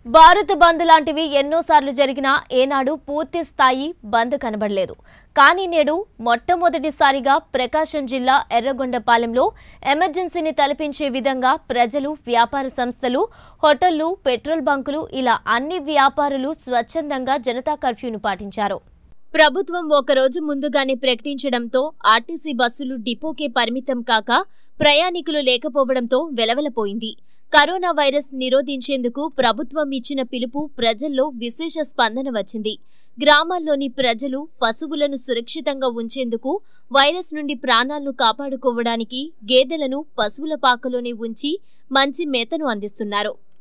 భారత్ బంద్ లాంటివి ఎన్నోసార్లు జరిగినా ఏనాడు పూర్తి స్థాయి బంద్ కనబడలేదు కానీ నేడు మొట్టమొదటిసారిగా ప్రకాశం జిల్లా ఎర్రగొండపాలెంలో ఎమర్జెన్సీని తలపించే విధంగా ప్రజలు వ్యాపార సంస్థలు హోటళ్లు పెట్రోల్ బంకులు ఇలా అన్ని వ్యాపారులు స్వచ్ఛందంగా జనతా కర్ఫ్యూను పాటించారు ప్రభుత్వం ఒకరోజు ముందుగానే ప్రకటించడంతో ఆర్టీసీ బస్సులు డిపోకే పరిమితం కాక ప్రయాణికులు లేకపోవడంతో వెలవెలపోయింది కరోనా వైరస్ నిరోధించేందుకు ప్రభుత్వం ఇచ్చిన పిలుపు ప్రజల్లో విశేష స్పందన వచ్చింది గ్రామాల్లోని ప్రజలు పశువులను సురక్షితంగా ఉంచేందుకు వైరస్ నుండి ప్రాణాలను కాపాడుకోవడానికి గేదెలను పశువుల పాకలోనే ఉంచి మంచి మేతను అందిస్తున్నారు